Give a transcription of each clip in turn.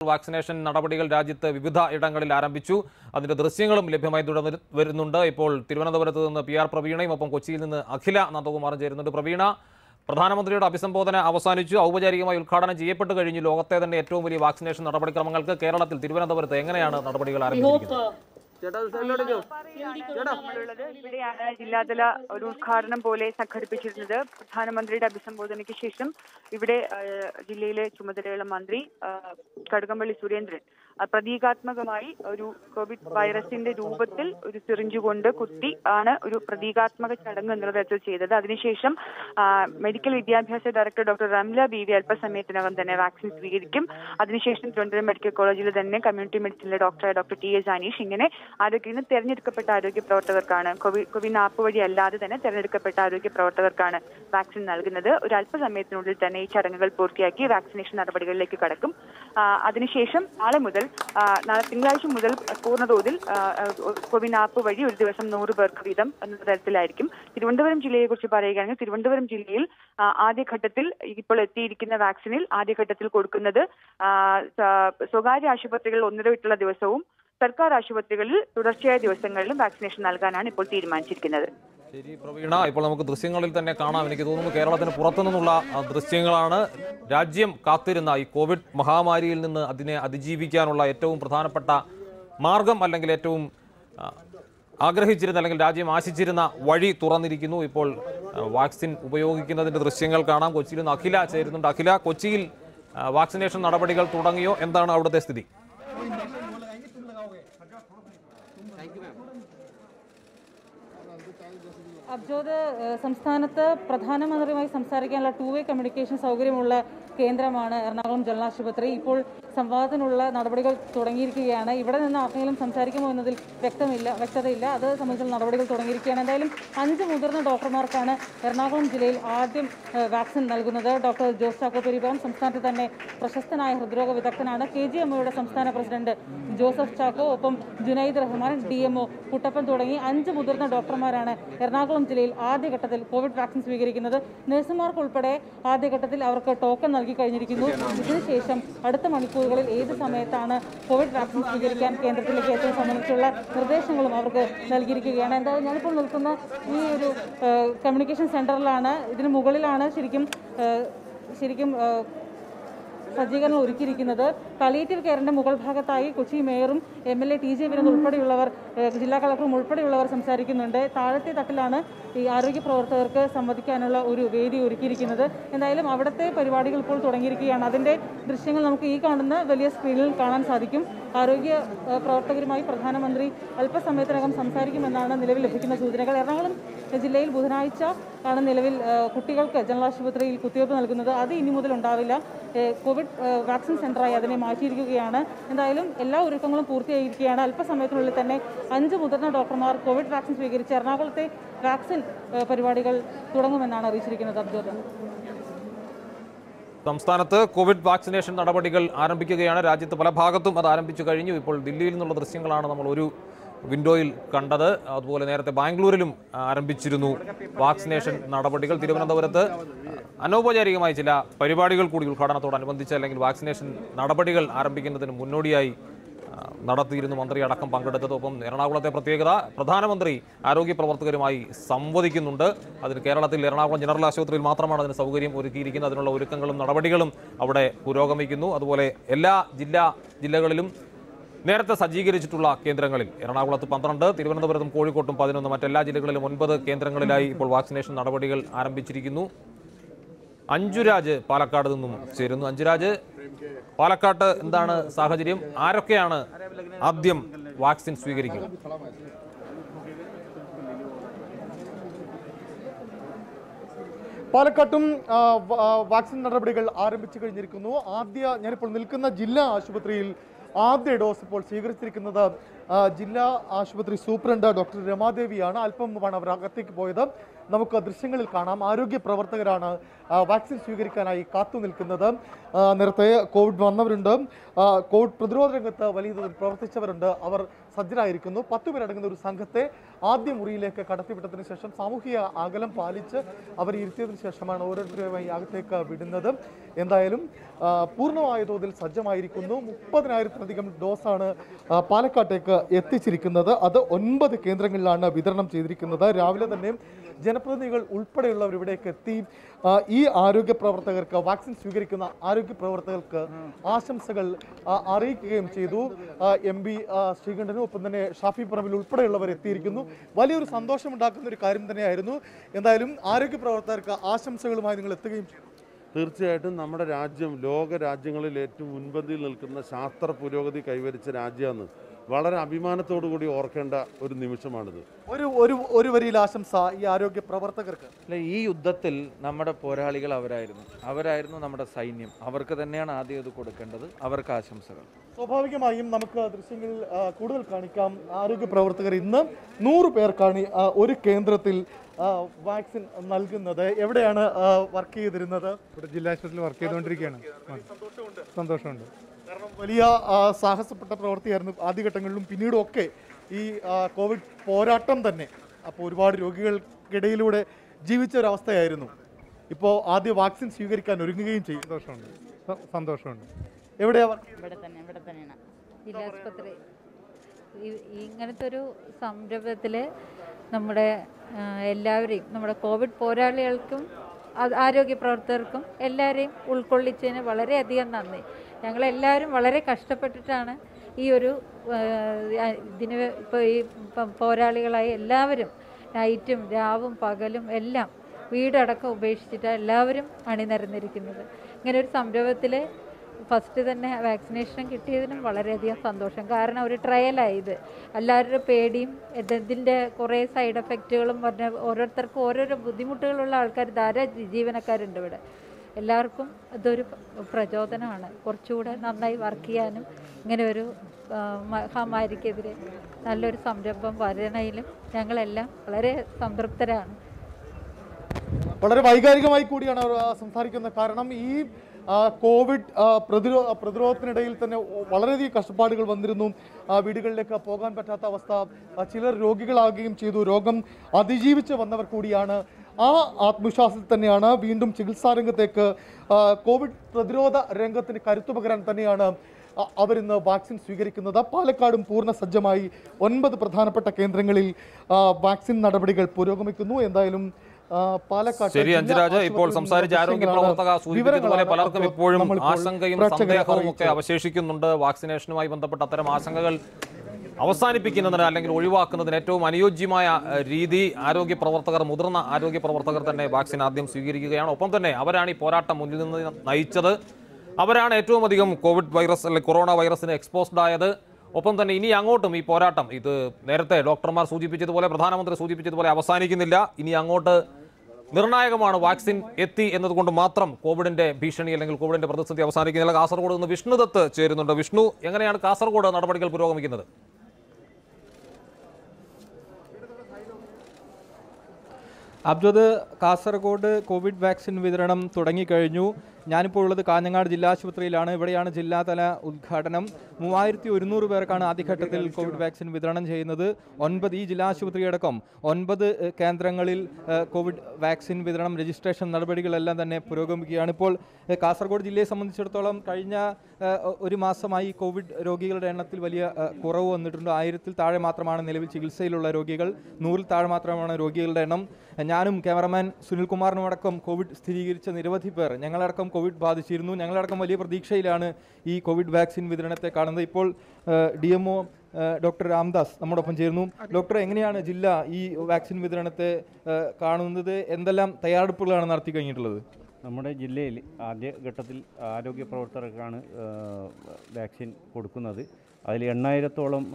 Vaccination നടപടികൾ രാജ്യത്ത് വിവിധ ഇടങ്ങളിൽ ആരംഭിച്ചു അതിന്റെ ദൃശ്യങ്ങളും ലഭ്യമായി തുടർന്ന് വരുന്നുണ്ട് ഇപ്പോൾ തിരുവനന്തപുരത്ത് നിന്ന് പി ആർ പ്രവീണയും ഒപ്പം കൊച്ചിയിൽ നിന്ന് അഖില നന്ദകുമാറും ചേരുന്നുണ്ട് പ്രവീണ പ്രധാനമന്ത്രിയുടെ അഭിസംബോധന അവസാനിച്ചു ഔപചാരികമായി ഉദ്ഘാടനം ചെയ്യപ്പെട്ട് കഴിഞ്ഞു ലോകത്തെ തന്നെ ഏറ്റവും വലിയ വാക്സിനേഷൻ നടപടിക്രമങ്ങൾക്ക് കേരളത്തിൽ തിരുവനന്തപുരത്ത് എങ്ങനെയാണ് നടപടികൾ ആരംഭിച്ചിരിക്കുന്നത് നമ്മളുള്ളത് ഇവിടെയാണ് ജില്ലാതല ഒരു ഉദ്ഘാടനം പോലെ സംഘടിപ്പിച്ചിരുന്നത് പ്രധാനമന്ത്രിയുടെ അഭിസംബോധനയ്ക്ക് ശേഷം ഇവിടെ ആ, ജില്ലയിലെ ചുമതലയുള്ള മന്ത്രി ആ, കടകംപള്ളി സുരേന്ദ്രൻ ആ, പ്രതീകാത്മകമായി ഒരു കോവിഡ് വൈറസിന്റെ രൂപത്തിൽ ഒരു സിറിഞ്ച് കൊണ്ട് കുത്തി ആണ് ഒരു പ്രതീകാത്മക ചടങ്ങ് എന്നുള്ള തരത്തിൽ ചെയ്തത് അതിനുശേഷം ആ, മെഡിക്കൽ വിദ്യാഭ്യാസ director doctor Ramla B V അല്പസമയത്തിനകം തന്നെ വാക്സിൻ സ്വീകരിക്കും അതിനുശേഷം തിരുവനന്തപുരം മെഡിക്കൽ കോളേജിൽ തന്നെ കമ്മ്യൂണിറ്റി മെഡിസിനിലെ ഡോക്ടറായ ഡോക്ടർ ടി എ ജാനീഷ് ഇങ്ങനെ ആരോഗ്യ ഇന്ന് തെരഞ്ഞെടുക്കപ്പെട്ട ആരോഗ്യ പ്രവർത്തകർക്കാണ് കോവിഡ് കോവിൻ ആപ്പ് വഴി അല്ലാതെ തന്നെ തെരഞ്ഞെടുക്കപ്പെട്ട ആരോഗ്യ പ്രവർത്തകർക്കാണ് വാക്സിൻ നൽകുന്നത് ഒരു അല്പസമയത്തിനുള്ളിൽ തന്നെ ഈ ചടങ്ങുകൾ പൂർത്തിയാക്കി വാക്സിനേഷൻ നടപടികളിലേക്ക് കടക്കും ആ, അതിനുശേഷം നാളെ മുതൽ ആ, നാളെ തിങ്കളാഴ്ച മുതൽ പൂർണ്ണതോതിൽ ആ, ആ, കോവിൻ ആപ്പ് വഴി ഒരു ദിവസം നൂറ് പേർക്ക് വീതം എന്ന തരത്തിലായിരിക്കും തിരുവനന്തപുരം ജില്ലയെ കുറിച്ച് പറയുകയാണെങ്കിൽ തിരുവനന്തപുരം ജില്ലയിൽ ആ, ആദ്യഘട്ടത്തിൽ ഇപ്പോൾ എത്തിയിരിക്കുന്ന വാക്സിനിൽ ആദ്യഘട്ടത്തിൽ കൊടുക്കുന്നത് ആ, സ- സ്വകാര്യ ആശുപത്രികളിൽ ഒന്നര വിട്ടുള്ള ദിവസവും സർക്കാർ ആശുപത്രികളിൽ തുടർച്ചയായ ദിവസങ്ങളിലും വാക്സിനേഷൻ നൽകാനാണ് ഇപ്പോൾ തീരുമാനിച്ചിരിക്കുന്നത് ശരി പ്രവീണ ഇപ്പോൾ നമുക്ക് ദൃശ്യങ്ങളിൽ തന്നെ കാണാം എനിക്ക് തോന്നുന്നു കേരളത്തിന് പുറത്തു നിന്നുള്ള ആ, ദൃശ്യങ്ങളാണ് രാജ്യം കാത്തിരുന്ന ഈ കോവിഡ് മഹാമാരിയിൽ നിന്ന് അതിനെ അതിജീവിക്കാനുള്ള ഏറ്റവും പ്രധാനപ്പെട്ട മാർഗം അല്ലെങ്കിൽ ഏറ്റവും ആ, ആഗ്രഹിച്ചിരുന്ന അല്ലെങ്കിൽ രാജ്യം ആശിച്ചിരുന്ന വഴി തുറന്നിരിക്കുന്നു ഇപ്പോൾ ആ, വാക്സിൻ ഉപയോഗിക്കുന്നതിന്റെ ദൃശ്യങ്ങൾ കാണാം കൊച്ചിയിൽ നിന്ന് അഖില ചേരുന്നുണ്ട് അഖില കൊച്ചിയിൽ ആ, വാക്സിനേഷൻ നടപടികൾ തുടങ്ങിയോ എന്താണ് അവിടുത്തെ സ്ഥിതി അബ്ജോദ് ഏഹ് സംസ്ഥാനത്ത് പ്രധാനമന്ത്രിയുമായി സംസാരിക്കാനുള്ള ടൂ വേ കമ്മ്യൂണിക്കേഷൻ സൗകര്യമുള്ള കേന്ദ്രമാണ് എറണാകുളം ജനറൽ ആശുപത്രി ഇപ്പോൾ സംവാദത്തിനുള്ള നടപടികൾ തുടങ്ങിയിരിക്കുകയാണ് ഇവിടെ നിന്ന് ആർക്കെങ്കിലും സംസാരിക്കുമോ എന്നതിൽ വ്യക്തമില്ല വ്യക്തതയില്ല അത് സംബന്ധിച്ചുള്ള നടപടികൾ തുടങ്ങിയിരിക്കുകയാണ് എന്തായാലും അഞ്ച് മുതിർന്ന ഡോക്ടർമാർക്കാണ് എറണാകുളം ജില്ലയിൽ ആദ്യം ഏഹ് വാക്സിൻ നൽകുന്നത് ഡോക്ടർ ജോസ് ചാക്കോ പെരിബാം സംസ്ഥാനത്ത് തന്നെ പ്രശസ്തനായ ഹൃദ്രോഗ വിദഗ്ധനാണ് കെ ജി എമ്മയുടെ സംസ്ഥാന പ്രസിഡന്റ് ജോസഫ് ചാക്കോ ഒപ്പം ജുനൈദ് റഹ്മാൻ ഡി എംഒ കുട്ടപ്പൻ തുടങ്ങി അഞ്ച് മുതിർന്ന ഡോക്ടർമാരാണ് എറണാകുളം ജില്ലയിൽ ആദ്യഘട്ടത്തിൽ കോവിഡ് വാക്സിൻ സ്വീകരിക്കുന്നത് നഴ്സുമാർക്ക് ഉൾപ്പെടെ ആദ്യഘട്ടത്തിൽ അവർക്ക് ടോക്കൺ നൽകി കഴിഞ്ഞിരിക്കുന്നു ഇതിനുശേഷം അടുത്ത മണിക്കൂറുകളിൽ ഏത് സമയത്താണ് കോവിഡ് വാക്സിൻ സ്വീകരിക്കാൻ കേന്ദ്രത്തിലേക്ക് എത്തുന്നത് സംബന്ധിച്ചുള്ള നിർദ്ദേശങ്ങളും അവർക്ക് നൽകിയിരിക്കുകയാണ് എന്തായാലും ഞാനിപ്പോൾ നിൽക്കുന്ന ഈ ഒരു ഏഹ്, കമ്മ്യൂണിക്കേഷൻ സെന്ററിലാണ് ഇതിന് മുകളിലാണ് ശരിക്കും ഏഹ്, ശരിക്കും ഏഹ്, സജ്ജീകരണം ഒരുക്കിയിരിക്കുന്നത് പാലിയേറ്റീവ് കെയറിന്റെ മുകൾ ഭാഗത്തായി കൊച്ചി മേയറും M L A T J Vinod ഉൾപ്പെടെയുള്ളവർ ഏഹ്, ജില്ലാ കളക്ടറും ഉൾപ്പെടെയുള്ളവർ സംസാരിക്കുന്നുണ്ട് താഴത്തെ തട്ടിലാണ് ഈ ആരോഗ്യ പ്രവർത്തകർക്ക് സംവദിക്കാനുള്ള ഒരു വേദി ഒരുക്കിയിരിക്കുന്നത് എന്തായാലും അവിടുത്തെ പരിപാടികൾ ഇപ്പോൾ തുടങ്ങിയിരിക്കുകയാണ് അതിന്റെ ദൃശ്യങ്ങൾ നമുക്ക് ഈ കാണുന്ന വലിയ സ്ക്രീനിൽ കാണാൻ സാധിക്കും ആരോഗ്യ ഏഹ്, പ്രവർത്തകരുമായി പ്രധാനമന്ത്രി അല്പസമയത്തിനകം സംസാരിക്കുമെന്നാണ് നിലവിൽ ലഭിക്കുന്ന സൂചനകൾ എറണാകുളം ജില്ലയിൽ ബുധനാഴ്ച ആണ് നിലവിൽ ഏഹ്, കുട്ടികൾക്ക് ജനറൽ ആശുപത്രിയിൽ കുത്തിവയ്പ്പ് നൽകുന്നത് അത് ഇനി മുതൽ ഉണ്ടാവില്ല ഏഹ്, കോവിഡ് ഏഹ്, വാക്സിൻ സെന്ററായി അതിനെ മാറ്റിയിരിക്കുകയാണ് എന്തായാലും എല്ലാ ഒരുക്കങ്ങളും പൂർത്തിയായിരിക്കുകയാണ് അല്പസമയത്തിനുള്ളിൽ തന്നെ അഞ്ച് മുതിർന്ന ഡോക്ടർമാർ കോവിഡ് വാക്സിൻ സ്വീകരിച്ച് എറണാകുളത്തെ വാക്സിൻ ഏഹ്, പരിപാടികൾ തുടങ്ങുമെന്നാണ് അറിയിച്ചിരിക്കുന്നത് അബ്ദുൾ സംസ്ഥാനത്ത് കോവിഡ് വാക്സിനേഷൻ നടപടികൾ ആരംഭിക്കുകയാണ് രാജ്യത്ത് പല ഭാഗത്തും അത് ആരംഭിച്ചു കഴിഞ്ഞു ഇപ്പോൾ ദില്ലിയിൽ നിന്നുള്ള ദൃശ്യങ്ങളാണ് നമ്മൾ ഒരു വിൻഡോയിൽ കണ്ടത് അതുപോലെ നേരത്തെ ബാംഗ്ലൂരിലും ആരംഭിച്ചിരുന്നു വാക്സിനേഷൻ നടപടികൾ തിരുവനന്തപുരത്ത് അനൗപചാരികമായ ചില പരിപാടികൾ കൂടി ഉദ്ഘാടനത്തോടനുബന്ധിച്ച് അല്ലെങ്കിൽ വാക്സിനേഷൻ നടപടികൾ ആരംഭിക്കുന്നതിന് മുന്നോടിയായി ആ, നടത്തിയിരുന്നു മന്ത്രി അടക്കം പങ്കെടുത്തത് ഒപ്പം എറണാകുളത്തെ പ്രത്യേകത പ്രധാനമന്ത്രി ആരോഗ്യ പ്രവർത്തകരുമായി സംവദിക്കുന്നുണ്ട് അതിന് കേരളത്തിൽ എറണാകുളം ജനറൽ ആശുപത്രിയിൽ മാത്രമാണ് അതിന് സൗകര്യം ഒരുക്കിയിരിക്കുന്നത് അതിനുള്ള ഒരുക്കങ്ങളും നടപടികളും അവിടെ പുരോഗമിക്കുന്നു അതുപോലെ എല്ലാ ജില്ലാ ജില്ലകളിലും നേരത്തെ സജ്ജീകരിച്ചിട്ടുള്ള കേന്ദ്രങ്ങളിൽ എറണാകുളത്ത് പന്ത്രണ്ട് തിരുവനന്തപുരത്തും കോഴിക്കോട്ടും പതിനൊന്ന് മറ്റെല്ലാ ജില്ലകളിലും ഒൻപത് കേന്ദ്രങ്ങളിലായി ഇപ്പോൾ വാക്സിനേഷൻ നടപടികൾ ആരംഭിച്ചിരിക്കുന്നു അഞ്ജുരാജ് പാലക്കാട് നിന്നും ചേരുന്നു അഞ്ജുരാജ് പാലക്കാട്ട് എന്താണ് സാഹചര്യം ആരൊക്കെയാണ് ആദ്യം വാക്സിൻ സ്വീകരിക്കുക പാലക്കാട്ടും ആ, വ- ആ, വാക്സിൻ നടപടികൾ ആരംഭിച്ചു കഴിഞ്ഞിരിക്കുന്നു ആദ്യ ഞാനിപ്പോൾ നിൽക്കുന്ന ജില്ലാ ആശുപത്രിയിൽ ആദ്യ ഡോസ് ഇപ്പോൾ സ്വീകരിച്ചിരിക്കുന്നത് ആ, ജില്ലാ ആശുപത്രി സൂപ്രണ്ട് ഡോക്ടർ രമാദേവിയാണ് അല്പം മുമ്പാണ് അവർ അകത്തേക്ക് പോയത് നമുക്ക് ദൃശ്യങ്ങളിൽ കാണാം ആരോഗ്യ പ്രവർത്തകരാണ് ആ, വാക്സിൻ സ്വീകരിക്കാനായി കാത്തു നിൽക്കുന്നത് ആ, നേരത്തെ കോവിഡ് വന്നവരുണ്ട് ആ, കോവിഡ് പ്രതിരോധ രംഗത്ത് വലിയ തോതിൽ പ്രവർത്തിച്ചവരുണ്ട് അവർ സജ്ജരായിരിക്കുന്നു പത്ത് പേരടങ്ങുന്ന ഒരു സംഘത്തെ ആദ്യ മുറിയിലേക്ക് കടത്തിവിട്ടതിന് ശേഷം സാമൂഹിക അകലം പാലിച്ച് അവർ ഇരുത്തിയതിനു ശേഷമാണ് ഓരോരുത്തരുമായി അകത്തേക്ക് വിടുന്നത് എന്തായാലും ആ, പൂർണ്ണമായ തോതിൽ സജ്ജമായിരിക്കുന്നു മുപ്പതിനായിരത്തിലധികം ഡോസാണ് ആ, പാലക്കാട്ടേക്ക് എത്തിച്ചിരിക്കുന്നത് അത് ഒൻപത് കേന്ദ്രങ്ങളിലാണ് വിതരണം ചെയ്തിരിക്കുന്നത് രാവിലെ തന്നെ ജനപ്രതിനിധികൾ ഉൾപ്പെടെയുള്ളവർ ഇവിടേക്ക് എത്തി ആ, ഈ ആരോഗ്യ പ്രവർത്തകർക്ക് വാക്സിൻ സ്വീകരിക്കുന്ന ആരോഗ്യ പ്രവർത്തകർക്ക് ആശംസകൾ ആ, അറിയിക്കുകയും ചെയ്തു എം പി ശ്രീകണ്ഠനും ഒപ്പം തന്നെ ഷാഫി പറമ്പിൽ ഉൾപ്പെടെയുള്ളവർ എത്തിയിരിക്കുന്നു വലിയൊരു സന്തോഷമുണ്ടാക്കുന്ന ഒരു കാര്യം തന്നെയായിരുന്നു എന്തായാലും ആരോഗ്യ പ്രവർത്തകർക്ക് ആശംസകളുമായി നിങ്ങൾ എത്തുകയും ചെയ്തു തീർച്ചയായിട്ടും നമ്മുടെ രാജ്യം ലോക രാജ്യങ്ങളിൽ ഏറ്റവും മുൻപന്തിയിൽ നിൽക്കുന്ന ശാസ്ത്ര പുരോഗതി കൈവരിച്ച രാജ്യമാണ് വളരെ അഭിമാനത്തോടു കൂടി ഓർക്കേണ്ട ഒരു നിമിഷമാണിത് ഒരു ഒരു ഒരു വരിയിൽ ആശംസ ഈ ആരോഗ്യ പ്രവർത്തകർക്ക് അല്ല ഈ യുദ്ധത്തിൽ നമ്മുടെ പോരാളികൾ അവരായിരുന്നു അവരായിരുന്നു നമ്മുടെ സൈന്യം അവർക്ക് തന്നെയാണ് ആദ്യം ഇത് കൊടുക്കേണ്ടത് അവർക്ക് ആശംസകൾ സ്വാഭാവികമായും നമുക്ക് ദൃശ്യങ്ങൾ ആ, കൂടുതൽ കാണിക്കാം ആരോഗ്യ പ്രവർത്തകർ ഇന്ന് നൂറ് പേർക്കാണ് ഈ, ആ, ഒരു കേന്ദ്രത്തിൽ ആ, വാക്സിൻ നൽകുന്നത് എവിടെയാണ് വർക്ക് ചെയ്തിരുന്നത് ഇവിടെ ജില്ലാശുപത്രിയിൽ വർക്ക് ചെയ്തുകൊണ്ടിരിക്കുകയാണ് സന്തോഷമുണ്ട് കാരണം വലിയ ആ, സാഹസപ്പെട്ട പ്രവൃത്തിയായിരുന്നു ആദ്യഘട്ടങ്ങളിലും പിന്നീടും ഒക്കെ ഈ ആ, കോവിഡ് പോരാട്ടം തന്നെ അപ്പോൾ ഒരുപാട് രോഗികൾക്കിടയിലൂടെ ജീവിച്ച ഒരവസ്ഥയായിരുന്നു ഇപ്പോൾ ആദ്യ വാക്സിൻ സ്വീകരിക്കാൻ ഒരുങ്ങുകയും ചെയ്യും സന്തോഷമുണ്ട് സ- സന്തോഷമുണ്ട് എവിടെയാ വർക്ക് ഇവിടെ തന്നെ ഇവിടെ തന്നെയാണ് ജില്ലാസ്പത്രി ഈ- ഈ ഇങ്ങനത്തെ ഒരു സംരംഭത്തിൽ നമ്മുടെ ആ, എല്ലാവരെയും നമ്മുടെ കോവിഡ് പോരാളികൾക്കും അത് ആരോഗ്യ പ്രവർത്തകർക്കും എല്ലാവരെയും ഉൾക്കൊള്ളിച്ചതിന് വളരെയധികം നന്ദി ഞങ്ങളെല്ലാവരും വളരെ കഷ്ടപ്പെട്ടിട്ടാണ് ഈ ഒരു ആ, ഇതിന് ഇപ്പോൾ ഈ ഇപ്പം പോരാളികളായി എല്ലാവരും നൈറ്റും രാവും പകലും എല്ലാം വീടടക്കം ഉപേക്ഷിച്ചിട്ടാണ് എല്ലാവരും അണിനിരന്നിരിക്കുന്നത് ഇങ്ങനെ ഒരു സംരംഭത്തിൽ ഫസ്റ്റ് തന്നെ വാക്സിനേഷൻ കിട്ടിയതിനും വളരെയധികം സന്തോഷം കാരണം ഒരു ട്രയലായത് എല്ലാവരുടെ പേടിയും ഇത് ഇതിൻ്റെ കുറേ സൈഡ് എഫക്റ്റുകളും പറഞ്ഞ ഓരോരുത്തർക്കും ഓരോരോ ബുദ്ധിമുട്ടുകളുള്ള ആൾക്കാർ ധാരാളം ജീവനക്കാരുണ്ട് ഇവിടെ എല്ലാവർക്കും ഇതൊരു പ്രചോദനമാണ് കുറച്ചുകൂടെ നന്നായി വർക്ക് ചെയ്യാനും ഇങ്ങനെ ഒരു ആ, മഹാമാരിക്കെതിരെ നല്ലൊരു സംരംഭം വരണയിലും ഞങ്ങളെല്ലാം വളരെ സംതൃപ്തരാണ് വളരെ വൈകാരികമായി കൂടിയാണ് അവർ ആ, സംസാരിക്കുന്നത് കാരണം ഈ ആ, കോവിഡ് ആ, പ്രതിരോ പ്രതിരോധത്തിനിടയിൽ തന്നെ വളരെയധികം കഷ്ടപ്പാടുകൾ വന്നിരുന്നു ആ, വീടുകളിലേക്ക് പോകാൻ പറ്റാത്ത അവസ്ഥ ആ, ചിലർ രോഗികളാകുകയും ചെയ്തു രോഗം അതിജീവിച്ച് വന്നവർ കൂടിയാണ് ആ ആത്മവിശ്വാസത്തിൽ തന്നെയാണ് വീണ്ടും ചികിത്സാ രംഗത്തേക്ക് ആ, കോവിഡ് പ്രതിരോധ രംഗത്തിന് കരുത്തു പകരാൻ തന്നെയാണ് അ- അവരിന്ന് വാക്സിൻ സ്വീകരിക്കുന്നത് പാലക്കാടും പൂർണ്ണ സജ്ജമായി ഒൻപത് പ്രധാനപ്പെട്ട കേന്ദ്രങ്ങളിൽ ആ, വാക്സിൻ നടപടികൾ പുരോഗമിക്കുന്നു എന്തായാലും ആ, പാലക്കാട് ശരി ജില്ലാ അഞ്ജുരാജ് ഇപ്പോൾ ആശുപത്രിയിൽ സംസാരിച്ച ആരോഗ്യ ദൃശ്യങ്ങളാണ്, പ്രവർത്തക സൂചിപ്പിച്ചതുപോലെ വിവരങ്ങളാണ് പലർക്കും അപ്പോൾ ഇപ്പോഴും നമ്മളിപ്പോൾ ആശങ്കയും പ്രേക്ഷകരെ സന്ദേഹവും ഒക്കെ അറിയിച്ചത്. അവശേഷിക്കുന്നുണ്ട് വാക്സിനേഷനുമായി ബന്ധപ്പെട്ട അത്തരം ആശങ്കകൾ അവസാനിപ്പിക്കുന്നതിന് അല്ലെങ്കിൽ ഒഴിവാക്കുന്നതിന് ഏറ്റവും അനുയോജ്യമായ ഏഹ്, രീതി ആരോഗ്യ പ്രവർത്തകർ മുതിർന്ന ആരോഗ്യ പ്രവർത്തകർ തന്നെ വാക്സിൻ ആദ്യം സ്വീകരിക്കുകയാണ് ഒപ്പം തന്നെ അവരാണ് ഈ പോരാട്ടം മുന്നിൽ നിന്ന് നയിച്ചത് അവരാണ് ഏറ്റവും അധികം കോവിഡ് വൈറസ് അല്ലെങ്കിൽ കൊറോണ വൈറസിന് എക്സ്പോസ്ഡ് ആയത് ഒപ്പം തന്നെ ഇനി അങ്ങോട്ടും ഈ പോരാട്ടം ഇത് നേരത്തെ ഡോക്ടർമാർ സൂചിപ്പിച്ചതുപോലെ പ്രധാനമന്ത്രി സൂചിപ്പിച്ചതുപോലെ അവസാനിക്കുന്നില്ല ഇനി അങ്ങോട്ട് നിർണായകമാണ് വാക്സിൻ എത്തി എന്നതുകൊണ്ട് മാത്രം കോവിഡിന്റെ ഭീഷണി അല്ലെങ്കിൽ കോവിഡിന്റെ പ്രതിസന്ധി അവസാനിക്കുന്നില്ല കാസർഗോഡ് നിന്ന് വിഷ്ണുദത്ത് ചേരുന്നുണ്ട് വിഷ്ണു എങ്ങനെയാണ് കാസർഗോഡ് നടപടികൾ പുരോഗമിക്കുന്നത് അബ്ജദ് കാസർഗോഡ് കോവിഡ് വാക്സിൻ വിതരണം തുടങ്ങിക്കഴിഞ്ഞു ഞാനിപ്പോൾ ഉള്ളത് കാഞ്ഞങ്ങാട് ജില്ലാ ആശുപത്രിയിലാണ് ഇവിടെയാണ് ജില്ലാതല ഉദ്ഘാടനം മൂവായിരത്തി ഒരുന്നൂറ് പേർക്കാണ് ആദ്യഘട്ടത്തിൽ കോവിഡ് വാക്സിൻ വിതരണം ചെയ്യുന്നത് ഒൻപത് ഈ ജില്ലാ ആശുപത്രിയടക്കം ഒൻപത് ഏഹ്, കേന്ദ്രങ്ങളിൽ ഏഹ്, കോവിഡ് വാക്സിൻ വിതരണം രജിസ്ട്രേഷൻ നടപടികളെല്ലാം തന്നെ പുരോഗമിക്കുകയാണ് ഇപ്പോൾ ഏഹ്, കാസർഗോഡ് ജില്ലയെ സംബന്ധിച്ചിടത്തോളം കഴിഞ്ഞ ഏഹ്, ഒ- ഒരു മാസമായി കോവിഡ് രോഗികളുടെ എണ്ണത്തിൽ വലിയ ഏഹ്, കുറവ് വന്നിട്ടുണ്ട് ആയിരത്തിൽ താഴെ മാത്രമാണ് നിലവിൽ ചികിത്സയിലുള്ള രോഗികൾ നൂറിൽ താഴെ മാത്രമാണ് രോഗികളുടെ എണ്ണം ഞാനും ക്യാമറമാൻ സുനിൽകുമാറിനും അടക്കം കോവിഡ് സ്ഥിരീകരിച്ച നിരവധി പേർ ഞങ്ങളടക്കം കോവിഡ് ബാധിച്ചിരുന്നു ഞങ്ങളടക്കം വലിയ പ്രതീക്ഷയിലാണ് ഈ കോവിഡ് വാക്സിൻ വിതരണത്തെ കാണുന്നത് ഇപ്പോൾ D M O doctor Ramdas നമ്മോടൊപ്പം ചേരുന്നു ഡോക്ടർ എങ്ങനെയാണ് ജില്ല ഈ വാക്സിൻ വിതരണത്തെ ഏഹ്, കാണുന്നത് എന്തെല്ലാം തയ്യാറെടുപ്പുകളാണ് നടത്തി കഴിഞ്ഞിട്ടുള്ളത് നമ്മുടെ ജില്ലയിൽ ആദ്യ ഘട്ടത്തിൽ ആരോഗ്യ പ്രവർത്തകർക്കാണ് ആ, വാക്സിൻ കൊടുക്കുന്നത് അതിൽ എണ്ണായിരത്തോളം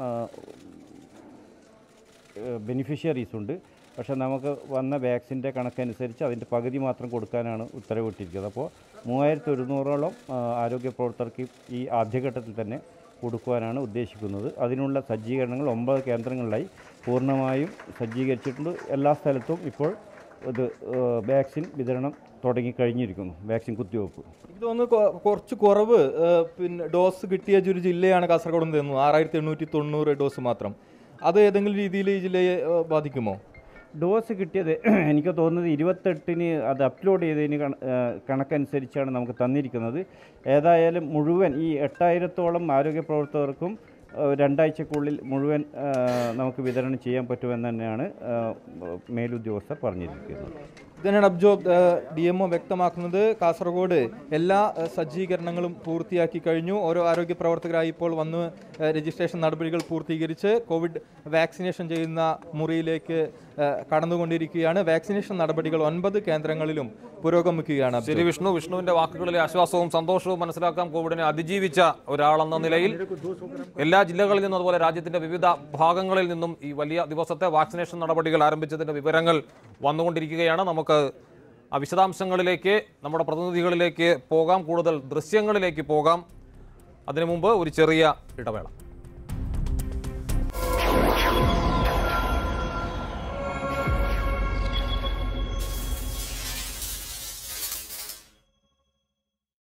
ബെനിഫിഷ്യറീസ് ഉണ്ട് പക്ഷേ നമുക്ക് വന്ന വാക്സിൻ്റെ കണക്കനുസരിച്ച് അതിൻ്റെ പകുതി മാത്രം കൊടുക്കാനാണ് ഉത്തരവിട്ടിരിക്കുന്നത് അപ്പോൾ മൂവായിരത്തി ഒരുന്നൂറോളം ആ, ആരോഗ്യ പ്രവർത്തകർക്ക് ഈ ആദ്യഘട്ടത്തിൽ തന്നെ കൊടുക്കുവാനാണ് ഉദ്ദേശിക്കുന്നത് അതിനുള്ള സജ്ജീകരണങ്ങൾ ഒമ്പത് കേന്ദ്രങ്ങളിലായി പൂർണ്ണമായും സജ്ജീകരിച്ചിട്ടുണ്ട് എല്ലാ സ്ഥലത്തും ഇപ്പോൾ ഇത് ഏഹ്, വാക്സിൻ വിതരണം തുടങ്ങിക്കഴിഞ്ഞിരിക്കുന്നു വാക്സിൻ കുത്തിവയ്പ്പ് എനിക്ക് തോന്നുന്നു കൊ- കുറച്ച് കുറവ് ഏഹ്, പിന്നെ ഡോസ് കിട്ടിയ ഒരു ജില്ലയാണ് കാസർഗോഡ് എന്ന് തോന്നുന്നു ആറായിരത്തി എണ്ണൂറ്റി തൊണ്ണൂറ് ഡോസ് മാത്രം അത് ഏതെങ്കിലും രീതിയിൽ ഈ ജില്ലയെ ഏഹ്, ബാധിക്കുമോ ഡോസ് കിട്ടിയത് എനിക്ക് തോന്നുന്നത് ഇരുപത്തെട്ടിന് അത് അപ്ലോഡ് ചെയ്തതിന് കണ- ഏഹ് കണക്കനുസരിച്ചാണ് നമുക്ക് തന്നിരിക്കുന്നത് ഏതായാലും മുഴുവൻ ഈ എട്ടായിരത്തോളം ആരോഗ്യ പ്രവർത്തകർക്കും ഏഹ് രണ്ടാഴ്ചക്കുള്ളിൽ മുഴുവൻ ഏഹ് നമുക്ക് വിതരണം ചെയ്യാൻ പറ്റുമെന്ന് തന്നെയാണ് ഏഹ് മേലുദ്യോഗസ്ഥർ പറഞ്ഞിരിക്കുന്നത് ഇതിനാണ് അബ്ജോബ് ഡി എം ഒ വ്യക്തമാക്കുന്നത് കാസർഗോഡ് എല്ലാ ഏഹ്, സജ്ജീകരണങ്ങളും പൂർത്തിയാക്കി കഴിഞ്ഞു ഓരോ ആരോഗ്യ പ്രവർത്തകരായി ഇപ്പോൾ വന്ന് ഏഹ്, രജിസ്ട്രേഷൻ നടപടികൾ പൂർത്തീകരിച്ച് കോവിഡ് വാക്സിനേഷൻ ചെയ്യുന്ന മുറിയിലേക്ക് ഏഹ്, കടന്നുകൊണ്ടിരിക്കുകയാണ് വാക്സിനേഷൻ നടപടികൾ ഒൻപത് കേന്ദ്രങ്ങളിലും പുരോഗമിക്കുകയാണ് അബ്ജോബ്. ശരി വിഷ്ണു വിഷ്ണുവിന്റെ വാക്കുകളിലെ ആശ്വാസവും സന്തോഷവും മനസ്സിലാക്കാം കോവിഡിനെ അതിജീവിച്ച ഒരാളെന്ന നിലയിൽ എല്ലാ ജില്ലകളിൽ നിന്നും അതുപോലെ രാജ്യത്തിന്റെ വിവിധ ഭാഗങ്ങളിൽ നിന്നും ഈ വലിയ ദിവസത്തെ വാക്സിനേഷൻ നടപടികൾ ആരംഭിച്ചതിന്റെ വിവരങ്ങൾ വന്നുകൊണ്ടിരിക്കുകയാണ് നമുക്ക് ആ വിശദാംശങ്ങളിലേക്ക് നമ്മുടെ പ്രതിനിധികളിലേക്ക് പോകാം കൂടുതൽ ദൃശ്യങ്ങളിലേക്ക് പോകാം അതിനു മുമ്പ് ഒരു ചെറിയ ഇടവേള